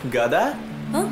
గదా ఆ?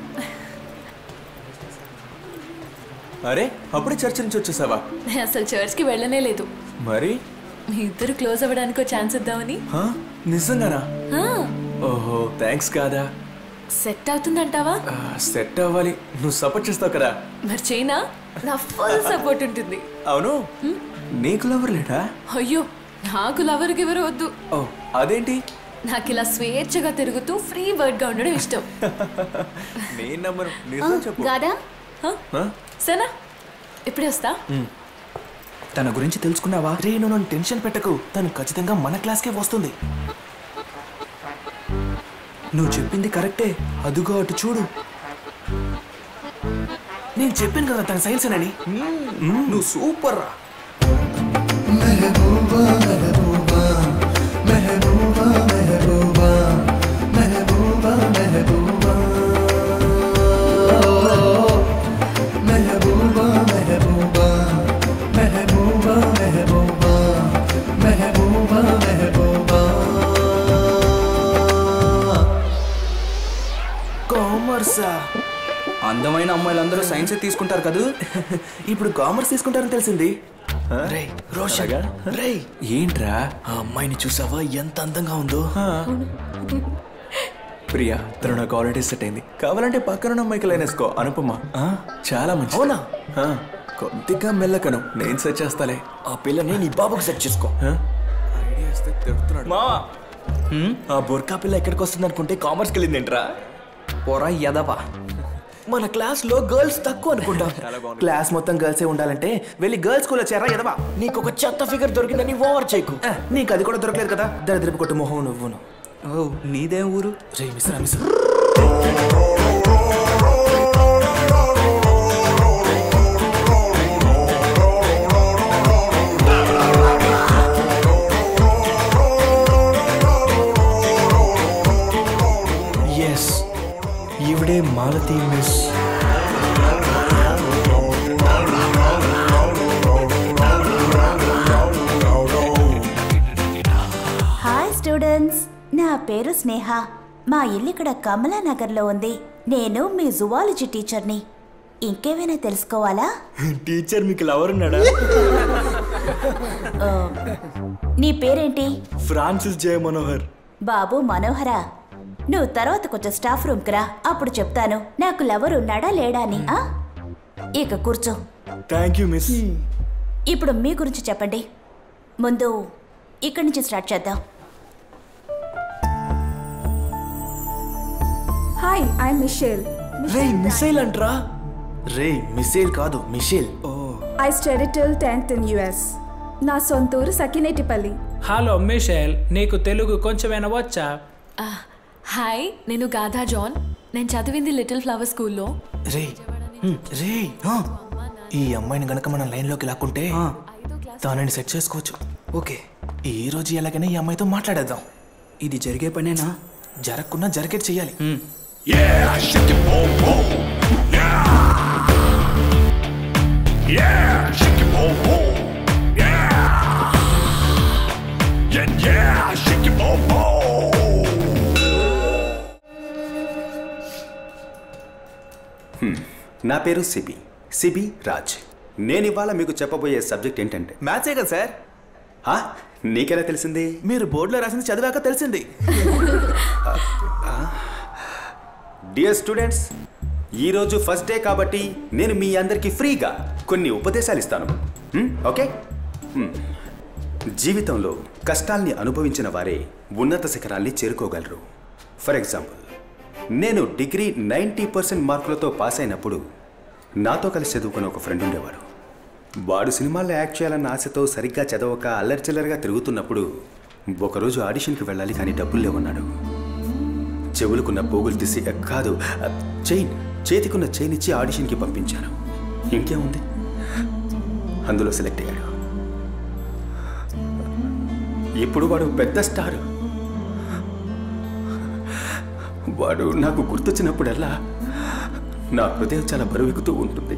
అరే అప్పుడే చర్చ నుంచి వచ్చేసావా నేను అసలు చర్చ్కి వెళ్ళనే లేదు మరి మీ ఇద్దరు క్లోజ్ అవ్వడానికి ఛాన్స్ ఇద్దామని హా? నిజంగానా ఆ, ఓహో థ్యాంక్స్ కాదా సెట్ అవుతుందంటావా సెట్ అవ్వాలి నువ్వు సపోర్ట్ చేస్తావు కదా మరి చైనా నా ఫుల్ సపోర్ట్ ఉంటుంది అవును నీకు లవర్ లేడా అయ్యో నాకు లవర్ గివరు వద్దు ఓ అదేంటి నాకు ఇలా స్వేచ్ఛగా తిరుగుతూ ఫ్రీ బర్డ్ గా ఉండడం ఇష్టం నేను నమ్మను నిజం చెప్పు గాదా ఆ? హా? సరేనా ఇప్పుడే వస్తా తన గురించి తెలుసుకున్నావా రే నువ్వు నన్ను టెన్షన్ పెట్టకు తను ఖచ్చితంగా మన క్లాస్కే వస్తుంది నువ్వు చెప్పింది కరెక్టే అదుగో అటు చూడు నేను చెప్పాను కదా తన సైన్స్ అని నువ్వు సూపర్ రా కామర్సా అందమైన అమ్మాయిలందరూ సైన్స్ తీసుకుంటారు కదూ ఇప్పుడు కామర్స్ తీసుకుంటారని తెలిసింది రే రోషన్ అలాగా? రే ఏంట్రా ఆ అమ్మాయిని చూసావా ఎంత అందంగా ఉందో ప్రియా తను నాకు ఆల్రెడీ సెట్ అయింది కావాలంటే పక్కన అమ్మాయికి లైన్ వేసుకో అనుపమ ఆ, చాలా మంచి అవునా? కొద్దిగా మెల్లకను నేను సెట్ చేస్తాలే ఆ పిల్లని నీ బాబుకు సెట్ చేసుకో ఆ? ఐడియా ఇస్తే తిడుతున్నాడు. మా ఆ బొర్కా పిల్ల ఎక్కడికి వస్తుంది అనుకుంటే కామర్స్కి వెళ్ళింది ఏంట్రా పొరా యదవా మన క్లాస్ లో గర్ల్స్ తక్కువ అనుకుంటాం క్లాస్ మొత్తం గర్ల్సే ఉండాలంటే వెళ్ళి గర్ల్స్ స్కూల్ వచ్చారా ఎదవా నీకు ఒక చెత్త ఫిగర్ దొరికిందని ఓవర్ చేయకు ఆ, నీకు అది కూడా దొరకలేదు కదా దరిద్రపు కొట్టు మొహం నువ్వును ఓ నీదే ఊరు రే మిస్రా మిస్ ఎస్ ఈవిడే మాలతి మిస్ హాయ్ స్టూడెంట్స్ నా పేరు స్నేహ మా ఇల్లు ఇక్కడ కమలానగర్లో ఉంది నేను మీ జువాలజీ టీచర్ని ఇంకేమైనా తెలుసుకోవాలా టీచర్ మీకు లవర్ ఉన్నాడా నీ పేరేంటి ఫ్రాన్సిస్ జయ మనోహర్ బాబు మనోహర నువ్వు తర్వాత కొంచెం స్టాఫ్ రూమ్కి రా అప్పుడు చెప్తాను నాకు లవర్ ఉన్నాడా లేడా అని ఆ? ఇక కూర్చో థ్యాంక్ యూ మిస్ ఇప్పుడు మీ గురించి చెప్పండి ముందు ఇక్కడి నుంచి స్టార్ట్ చేద్దాం Hi, I'm Michelle. రే మిసైల్ అంట్రా రే మిసేల్ కాదు మిషేల్ ఓ I studied till 10th in US. నా సొంతూరు సకినేటిపల్లి హలో మిషేల్ నీకు తెలుగు కొంచెమైనా వచ్చా ఆ, హాయ్ నేను గాథా జాన్ నేను చదివింది లిటిల్ ఫ్లవర్ స్కూల్లో రే హ్మ్, రే ఆ, ఈ అమ్మాయిని గనక మనం లైన్లోకి లాక్కుంటే తానని సెట్ చేసుకోవచ్చు ఓకే ఈ రోజు ఎలాగైనా ఈ అమ్మాయితో మాట్లాడేద్దాం ఇది జరిగే పనేనా జరగకుండా జరిగేట్ చేయాలి Yeah, shake it, boom, boom. Yeah. Yeah, shake it, boom, boom. Yeah. Yeah, yeah, shake it, boom, boom. నా పేరు సిబి సిబి రాజ్ నేను ఇవాళ మీకు చెప్పబోయే సబ్జెక్ట్ ఏంటంటే మ్యాథ్సే కదా సార్ హా? నీకెలా తెలిసింది మీరు బోర్డులో రాసింది చదివాక తెలిసింది డియర్ స్టూడెంట్స్ ఈరోజు ఫస్ట్ డే కాబట్టి నేను మీ అందరికీ ఫ్రీగా కొన్ని ఉపదేశాలు ఇస్తాను హ్మ్? ఓకే హ్మ్. జీవితంలో కష్టాల్ని అనుభవించిన వారే ఉన్నత శిఖరాల్ని చేరుకోగలరు ఫర్ ఎగ్జాంపుల్ నేను డిగ్రీ నైంటీ పర్సెంట్ మార్కులతో పాస్ అయినప్పుడు నాతో కలిసి చదువుకున్న ఒక ఫ్రెండ్ ఉండేవాడు వాడు సినిమాల్లో యాక్ట్ చేయాలన్న ఆశతో సరిగ్గా చదవక అల్లరిచిల్లరగా తిరుగుతున్నప్పుడు ఒకరోజు ఆడిషన్కి వెళ్ళాలి కానీ డబ్బులు లేవన్నాడు చెవులకున్న పోగులు తీసి కాదు చైన్ చేతికున్న చైన్ ఇచ్చి ఆడిషన్కి పంపించాను ఇంకేముంది అందులో సెలెక్ట్ అయ్యాడు ఇప్పుడు వాడు పెద్ద స్టార్ వాడు నాకు గుర్తొచ్చినప్పుడల్లా నా హృదయం చాలా బరువెక్కుతూ ఉంటుంది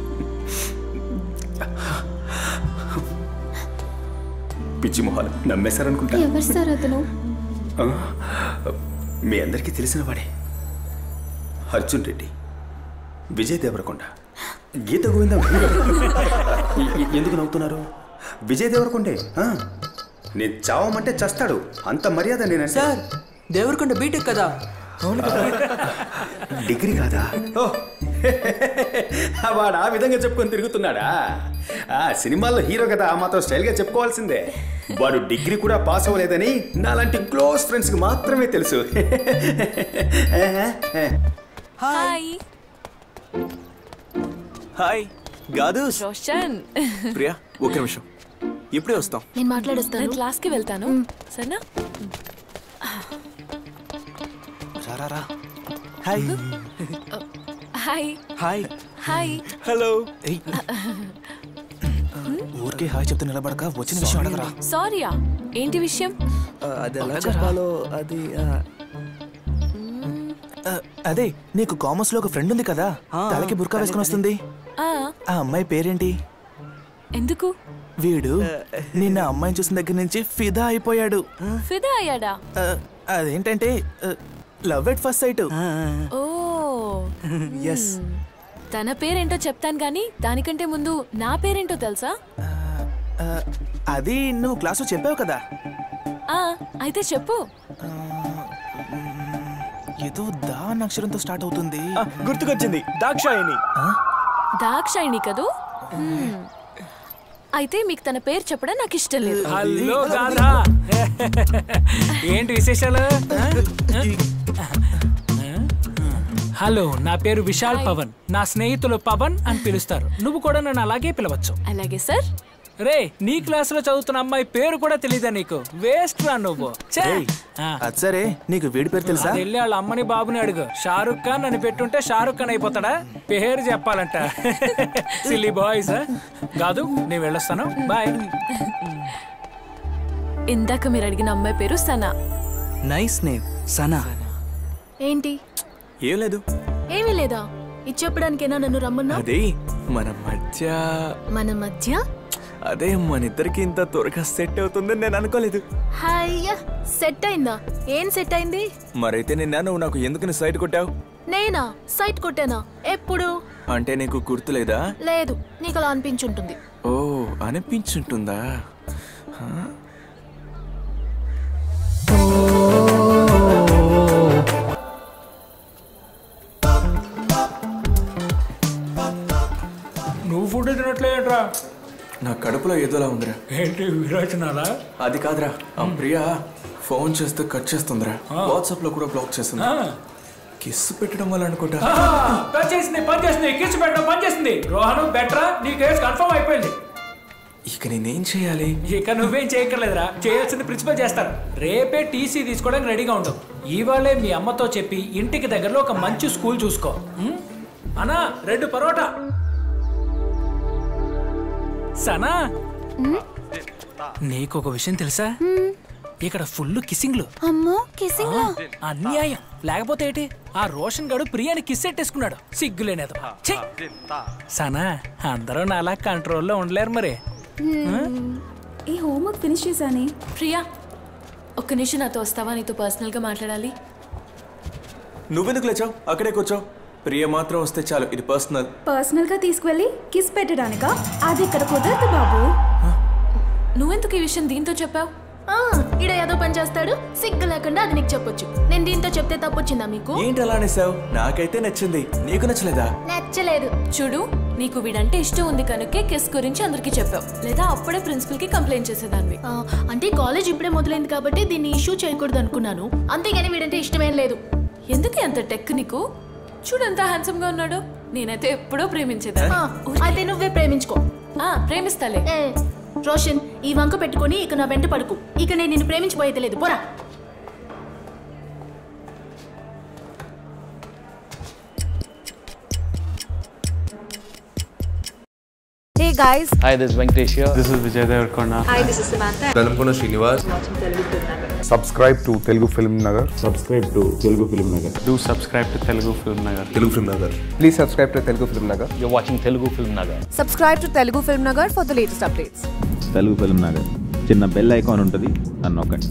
పిచ్చి మొహాలు నమ్మేశారనుకుంటా ఎవరు సార్ అతను ఆ, మీ అందరికీ తెలిసిన వాడే అర్జున్ రెడ్డి విజయ్ దేవరకొండ గీత గోవిందం హీరో. ఎ- ఎ- ఎందుకు నవ్వుతున్నారు విజయ్ దేవరకొండే ఆ. నేను చావమంటే చస్తాడు అంత మర్యాద నేనంటే సార్ దేవరకొండ బీటెక్ కదా డిగ్రీ కాదా ఓ వాడు ఆ విధంగా చెప్పుకొని తిరుగుతున్నాడా ఆ సినిమాల్లో హీరో కదా ఆ మాత్రం స్టైల్గా చెప్పుకోవాల్సిందే వాడు డిగ్రీ కూడా పాస్ అవ్వలేదని నాలాంటి క్లోజ్ ఫ్రెండ్స్కి మాత్రమే తెలుసు హాయ్ హాయ్ గాదు రోషన్ ప్రియా ఒక నిమిషం ఇప్పుడే వస్తాం నేను మాట్లాడేస్తాను నేను క్లాస్కి వెళ్తాను సరేనా రా రా రా hi hi hi hi hello ఏయ్ ఊరికే హాయ్ చెప్తే నిలబడక వచ్చిన విషయం అడగరా సారీయా ఏంటి విషయం అది ఎలా చెప్పాలో అది ఆ, ఆ, అదే నీకు కామర్స్ లో ఒక ఫ్రెండ్ ఉంది కదా తలకి బుర్కా వేసుకుని వస్తుంది ఆ ఆ అమ్మాయి పేరేంటి ఎందుకు వీడు నిన్న అమ్మాయిని చూసిన దగ్గర నుంచి ఫిదా అయిపోయాడు ఫిదా అయ్యాడా ఆ, అదేంటంటే love at first sight oh yes తన పేరేంటో చెప్తాను కానీ దానికంటే ముందు నా పేరేంటో తెలుసా అది నువ్వు క్లాసులో చెప్పావు కదా ఆ అయితే చెప్పు ఏదో దా అన్న అక్షరంతో స్టార్ట్ అవుతుంది ఆ, గుర్తుకొచ్చింది దాక్షాయిని దాక్షాయిణి కదూ హ్మ్. అయితే మీకు తన పేరు చెప్పడం నాకు ఇష్టం లేదు హలో గాదా ఏంటి విశేషాలు ఆ? హలో నా పేరు విశాల్ పవన్ నా స్నేహితులు పవన్ అని పిలుస్తారు నువ్వు కూడా నన్ను అలాగే పిలవచ్చు అలాగే సార్ రే నీ క్లాసులో చదువుతున్న అమ్మాయి పేరు కూడా తెలీదా నీకు వేస్ట్ రా నువ్వు ఛే! ఆ, అది సరే నీకు వీడి పేరు తెలుసా అది వెళ్ళి వాళ్ళ అమ్మని బాబుని అడుగు షారుఖ్ ఖాన్ అని పెట్టుంటే షారుఖ్ ఖాన్ అయిపోతాడా పేరు చెప్పాలంట సిల్లీ బాయ్స్ కాదు నేను వెళ్ళొస్తాను బాయ్ ఇందాక మీరు అడిగిన అమ్మాయి పేరు సనా నైస్ నేమ్ సనా ఏంటి ఏం లేదు ఏమీ లేదా ఇది చెప్పడానికేనా నన్ను రమ్మన్నా అదే మన మధ్య మన మధ్య అదే మన ఇద్దరికి ఇంత త్వరగా సెట్ అవుతుందని నేను అనుకోలేదు హాయ్యా సెట్ అయిందా ఏం సెట్ అయింది మరైతే నిన్న నువ్వు నాకు ఎందుకు సైట్ కొట్టావు నేనా సైట్ కొట్టానా ఎప్పుడు అంటే నీకు గుర్తులేదా లేదు నీకు అలా అనిపించుంటుంది ఓ అనిపించుంటుందా హా? నువ్వు ఫుడ్ తినట్లేదురా నా కడుపులో ఏదోలా ఉందిరా ఏంటి విరోచనాలా అది కాదురా ఆ ప్రియా ఫోన్ చేస్తే కట్ చేస్తుందిరా వాట్సాప్ లో కూడా బ్లాక్ చేస్తుంది కిస్ పెట్టడం వల్ల అనుకుంటా పని చేసింది పని చేసింది కిచ్చు పెట్టడం పని చేసింది రోహన్ బెటరా నీ కేసు కన్ఫర్మ్ అయిపోయింది ఇక నేనేం చేయాలి ఇక నువ్వేం చేయక్కర్లేదురా చేయాల్సింది ప్రిన్సిపల్ చేస్తారు రేపే టీసీ తీసుకోవడానికి రెడీగా ఉంటావు ఇవాళే మీ అమ్మతో చెప్పి ఇంటికి దగ్గరలో ఒక మంచి స్కూల్ చూసుకో ఉం? అన్నా రెండు పరోటా సనా నీకు ఒక విషయం తెలుసా ఇక్కడ ఫుల్ కిస్సింగ్లు అమ్మో కిసింగ్ ఆ, అన్యాయం లేకపోతే ఏంటి ఆ రోషన్ గడు ప్రియాని కిస్ ఎట్టేసుకున్నాడు సిగ్గులేనేది ఛీ! సనా అందరూ నాలా కంట్రోల్లో ఉండలేరు మరి ఈ హోంవర్క్ ఫినిష్ చేశానే ప్రియా ఒక్క నిమిషం నాతో వస్తావా నీతో పర్సనల్గా మాట్లాడాలి నువ్వెందుకు లేచావు అక్కడే కూర్చోవు ప్రియ మాత్రం వస్తే చాలు ఇది పర్సనల్ పర్సనల్ గా తీసుకువెళ్ళి కిస్ పెట్టడానికా అది ఇక్కడ కుదరదు బాబు నువ్వెందుకు ఈ విషయం దీంతో చెప్పావు ఆ, ఈడ ఏదో పని చేస్తాడు సిగ్గు లేకుండా అది నీకు చెప్పొచ్చు నేను దీంతో చెప్తే తప్పొచ్చిందా మీకు ఏంటి అలా అనేసావు నాకైతే నచ్చింది నీకు నచ్చలేదా నచ్చలేదు చూడు నీకు వీడంటే ఇష్టం ఉంది కనుకే కిస్ గురించి అందరికీ చెప్పావు లేదా అప్పుడే ప్రిన్సిపల్ కి కంప్లైంట్ చేసేదాన్ని ఆ, అంటే కాలేజ్ ఇప్పుడే మొదలైంది కాబట్టి దీన్ని ఇష్యూ చేయకూడదు అనుకున్నాను అంతేగాని వీడంటే ఇష్టమేం లేదు ఎందుకు ఎంత టెక్ నీకు చూడు ఎంత హ్యాండ్సమ్ గా ఉన్నాడు నేనైతే ఎప్పుడో ప్రేమించేదాన్ని ఆ, అయితే నువ్వే ప్రేమించుకో ఆ, ప్రేమిస్తాలే ఏ రోషన్ ఈ వంక పెట్టుకొని ఇక నా వెంట పడుకు ఇక నేను నిన్ను ప్రేమించబోయేది లేదు పోరా Hey guys, Hi, this is Venkatesh here. This is Vijay Devarkonda. hi, this is Samantha. Velankonda Srinivas subscribe to Telugu Film Nagar subscribe to Telugu Film Nagar Do subscribe to Telugu Film Nagar. Telugu Film Nagar please subscribe to Telugu Film Nagar You're watching Telugu Film Nagar. Subscribe to Telugu Film Nagar for the latest updates. Telugu Film Nagar చిన్న bell icon ఉంటుంది నన్ను నొక్కండి